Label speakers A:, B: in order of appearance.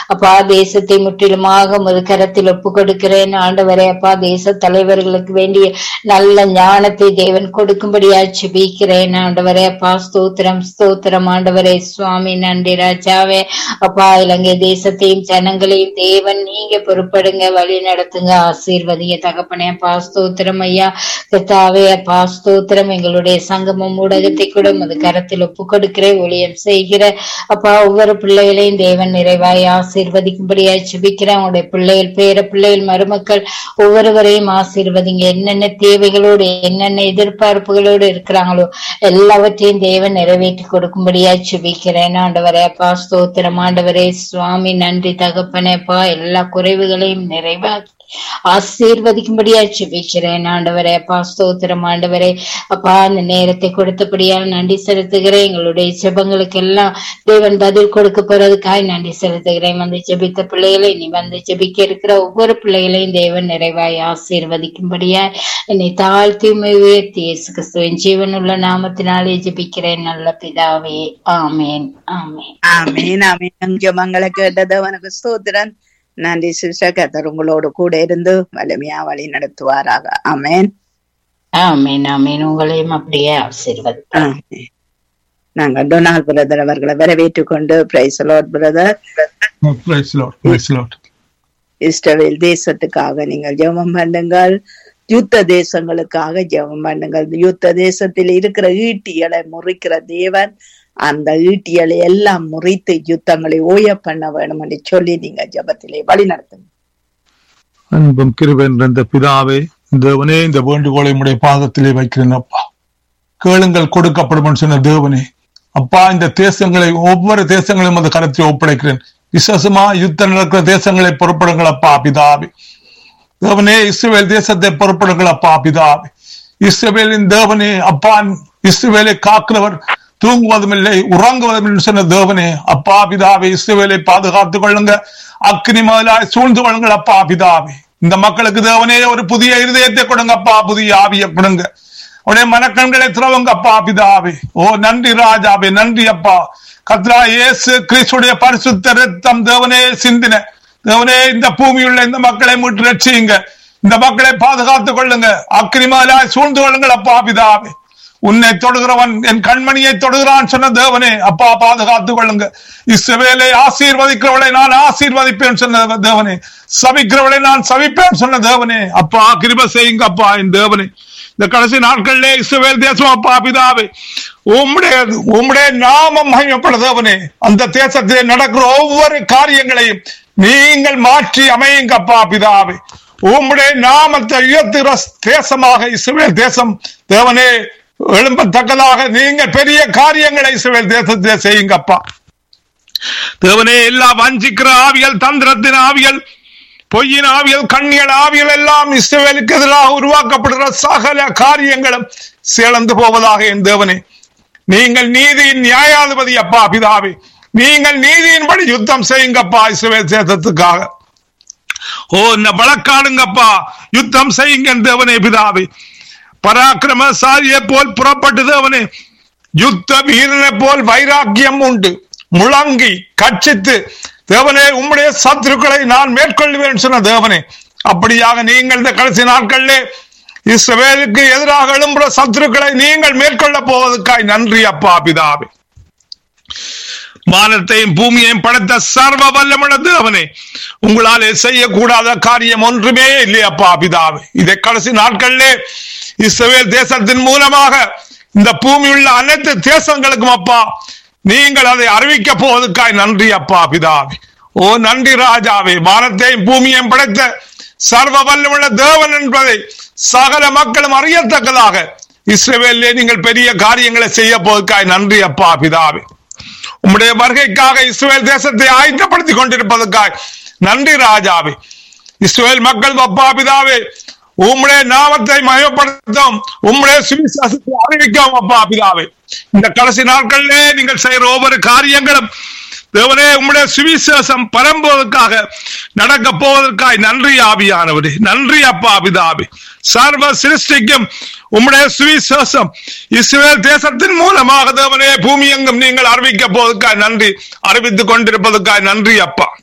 A: அப்பா தேசத்தை முற்றிலுமாக உமது கரத்தில் ஒப்பு கொடுக்கிறேன் ஆண்டவரே அப்பா தேச தலைவர்களுக்கு வேண்டிய நல்ல ஞானத்தை தேவன் கொடுக்கும்படியா ஜெபிக்கிறேன் ஆண்டவரே அப்பா ஸ்தோத்திரம் ஸ்தோத்திரம் ஆண்டவரே சுவாமி நன்றி ராஜாவே அப்பா இலங்கை தேசத்தையும் ஜனங்களையும் தேவன் நீங்க பொறுப்படுங்க வழி நடத்துங்க ஆசீர்வதிங்க தகப்பனே அப்பா ஸ்தோத்திரம் ஐயா கத்தாவே அப்பா ஸ்தோத்திரம் எங்களுடைய சங்கமம் ஊடகத்தை கூட உமது கரத்தில் ஒப்பு கொடுக்கிறேன் ஊழியம் செய்கிற அப்பா ஒவ்வொரு பிள்ளைகளையும் தேவன் நிறைவாய் ஆசீர்வதிக்கும்படியா ஜெபிக்கிறேன் உங்களுடைய பிள்ளைகள் பேர பிள்ளைகள் மருமக்கள் ஒவ்வொருவரையும் ஆசீர்வதிங்க என்னென்ன தேவைகளோடு என்னென்ன எதிர்பார்ப்புகளோடு இருக்கிறாங்களோ எல்லாவற்றையும் தேவன் நிறைவேற்றி கொடுக்கும்படியா ஜெபிக்கிறேன் ஆண்டவரே அப்பா ஸ்தோத்திரம் ஆண்டவரே சுவாமி நன்றி தகப்பனே அப்பா எல்லா குறைவுகளையும் நிறைவாக்கி ஆசீர்வதிக்கும்படியா ஜெபிக்கிறேன் ஆண்டவரே அப்பா ஸ்தோத்திரம் ஆண்டவரே அப்பா அந்த நேரத்தை கொடுத்தபடியால் நன்றி செலுத்துகிறேன் எங்களுடைய ஜெபங்களுக்கு எல்லாம் தேவன் பதில் கொடுக்க போறதுக்காய் நன்றி செலுத்துகிறேன் வந்து ஜெபித்த பிள்ளைகளை நீ வந்து ஜெபிக்க இருக்கிற ஒவ்வொரு பிள்ளைகளையும் தேவன் நிறைவாய் ஆசீர்வதிக்கும்படியா என்னை தாழ்த்தி உம்மை உயர்த்தி இயேசு கிறிஸ்துவின் ஜீவனுள்ள நாமத்தினாலே ஜெபிக்கிறேன் நல்ல பிதாவே ஆமேன் ஆமேன்
B: ஆமீன் ஆமீன் ஜெபங்களை கேட்டது அவனுக்கு ஸ்தோத்திரன் நன்றி சிஸ்டர் கத்தர் உங்களோடு கூட இருந்து வலிமையா வழி நடத்துவாராக ஆமேன்
A: ஆமேன் ஆமேன் உங்களையும் அப்படியே ஆசீர்வதிப்பார்
B: ஆமென். நாங்க டொனால்ட் பிரதர் அவர்களை வரவேற்றுக் கொண்டு praise Lord brother
C: Oh, praise the Lord. Praise the Lord.
B: இஸ்ரவேல் தேசத்துக்காக நீங்கள் ஜெபம் பண்ணுங்கள் யுத்த தேசங்களுக்காக ஜெபம் பண்ணுங்கள் யுத்த தேசத்தில் இருக்கிற ஈட்டிகளை முறிக்கிற தேவன் அந்த ஈட்டிகளை எல்லாம் முறித்து யுத்தங்களை ஓய பண்ண வேணும் என்று சொல்லி நீங்க ஜெபத்திலே வழி நடத்துங்க
C: அன்பும் கிருபன் இந்த பிதாவே தேவனே இந்த வேண்டுகோளை உடைய பாதத்திலே வைக்கிறேன் அப்பா கேளுங்கள் கொடுக்கப்படும் சொன்ன தேவனே அப்பா இந்த தேசங்களை ஒவ்வொரு தேசங்களையும் அந்த கரத்தில் ஒப்படைக்கிறேன் விசேஷமா யுத்தம் நடக்கிற தேசங்களை பொறுப்படுங்கள் அப்பா பிதாவே தேவனே இஸ்ரவேல் தேசத்தை பொறுப்படுங்கள் அப்பா பிதாவே இஸ்ரவேலின் தேவனே அப்பா இஸ்ரவேலை காக்கிறவர் தூங்குவதும் இல்லை உறங்குவதும் இல்லை சொன்ன தேவனே அப்பா பிதாவே இஸ்ரவேலை பாதுகாத்துக் கொள்ளுங்க அக்னி முதலாய் சூழ்ந்து கொள்ளுங்கள் அப்பா பிதாவே இந்த மக்களுக்கு தேவனே ஒரு புதிய இருதயத்தை கொடுங்க அப்பா புதிய ஆவியை கொடுங்க உடைய மனக்கண்களை திறவுங்க அப்பா பிதாவே ஓ நன்றி ராஜாவே நன்றி அப்பா கத்ரா இயேசு கிறிஸ்துடைய பரிசுத்த ரத்தம் தேவனே சிந்தின தேவனே இந்த பூமியுள்ள இந்த மக்களை மீட்டு ரட்சியுங்க இந்த மக்களை பாதுகாத்துக் கொள்ளுங்க அக்கிரிமாலாய் சூழ்ந்து கொள்ளுங்கள் அப்பா பிதாவே உன்னை தொடுகிறவன் என் கண்மணியை தொடுகிறான் சொன்ன தேவனே அப்பா பாதுகாத்துக் கொள்ளுங்க இஸ்ரவேலை ஆசீர்வதிக்கிறவளை நான் ஆசீர்வதிப்பேன் சொன்ன தேவனே சபிக்கிறவளை நான் சபிப்பேன் சொன்ன தேவனே அப்பா கிருப செய்யுங்க அப்பா என் தேவனே இந்த கடைசி நாட்களிலே இஸ்ரவேல் தேசம் அப்பா பிதாவே உம்முடைய உம்முடைய நாமம் மகிமைப்பட தேவனே அந்த தேசத்திலே நடக்கிற ஒவ்வொரு காரியங்களையும் நீங்கள் மாற்றி அமையுங்க அப்பா பிதாவே உம்முடைய நாமத்தை உயர்த்துகிற தேசமாக இஸ்ரவேல் தேசம் தேவனே எழும்பத்தக்கதாக நீங்க பெரிய காரியங்களை இஸ்ரவேல் தேசத்திலே செய்யுங்க அப்பா தேவனே எல்லா வஞ்சிக்கிற ஆவியல் தந்திரத்தின் ஆவியல் பொய்யின் ஆவியல் கண்ணியல் ஆவியல் எல்லாம் இஸ்ரவேலுக்கு எதிராக உருவாக்கப்படுகிற சகல காரியங்களும் சிறந்து போவதாக என் தேவனே நீங்கள் நீதியின் நியாயாதிபதி அப்பா பிதாவே நீங்கள் நீதியின்படி யுத்தம் செய்யுங்கப்பா இஸ்ரவேல் தேசத்துக்காக ஓ இந்த வழக்காடுங்கப்பா யுத்தம் செய்யுங்க என் தேவனே பிதாவே பராக்கிரமசாலியை போல் புறப்பட்டு தேவனே யுத்த வீரனை போல் வைராக்கியம் உண்டு முழங்கி கட்சித்து தேவனே உம்முடைய சத்துருக்களை நான் மேற்கொள்வேன் சொன்ன தேவனே அப்படியாக நீங்கள் இந்த கடைசி நாட்களிலே இஸ்ரவேலுக்கு எதிராக எழும்புற சத்துருக்களை நீங்கள் மேற்கொள்ள போவதற்காய் நன்றி அப்பா பிதாவே வானத்தையும் பூமியையும் படைத்த சர்வ வல்லமுள்ள தேவனே உங்களாலே செய்யக்கூடாத காரியம் ஒன்றுமே இல்லையப்பா பிதாவே இதை கடைசி நாட்களிலே இஸ்ரவேல் தேசத்தின் மூலமாக இந்த பூமி உள்ள அனைத்து தேசங்களுக்கும் அப்பா நீங்கள் அதை அறிவிக்க போவதற்காய் நன்றி அப்பா பிதாவே ஓ நன்றி ராஜாவே வானத்தையும் பூமியையும் படைத்த சர்வ வல்லமுள்ள தேவன் என்பதை சகல மக்களும் அறியத்தக்கதாக இஸ்ரவேலிலே நீங்கள் பெரிய காரியங்களை செய்ய போவதற்காய் நன்றி அப்பா பிதாவே உம்முடைய வருகைக்காக இஸ்ரேல் தேசத்தை ஆயத்தப்படுத்திக் கொண்டிருப்பதற்காக நன்றி ராஜாவே இஸ்ரேல் மக்கள் அப்பா பிதாவே உம்முடைய நாமத்தை மயப்படுத்தும் உம்முடைய சுவிசேஷத்தை அறிவிக்கும் அப்பா பிதாவே இந்த கடைசி நாட்களிலே நீங்கள் செய்கிற ஒவ்வொரு காரியங்களும் தேவனே உம்முடைய சுவிசேஷம் பரம்புவதற்காக நடக்க போவதற்காக நன்றி ஆவியானவரே நன்றி அப்பா பிதாவே சர்வ சிருஷ்டிக்கும் உம்முடைய சுவிசேஷம் இஸ்ரேல் தேசத்தின் மூலமாக தேவனே பூமி எங்கும் நீங்கள் அறிவிக்க போவதற்காக நன்றி அறிவித்துக் கொண்டிருப்பதற்காக நன்றி அப்பா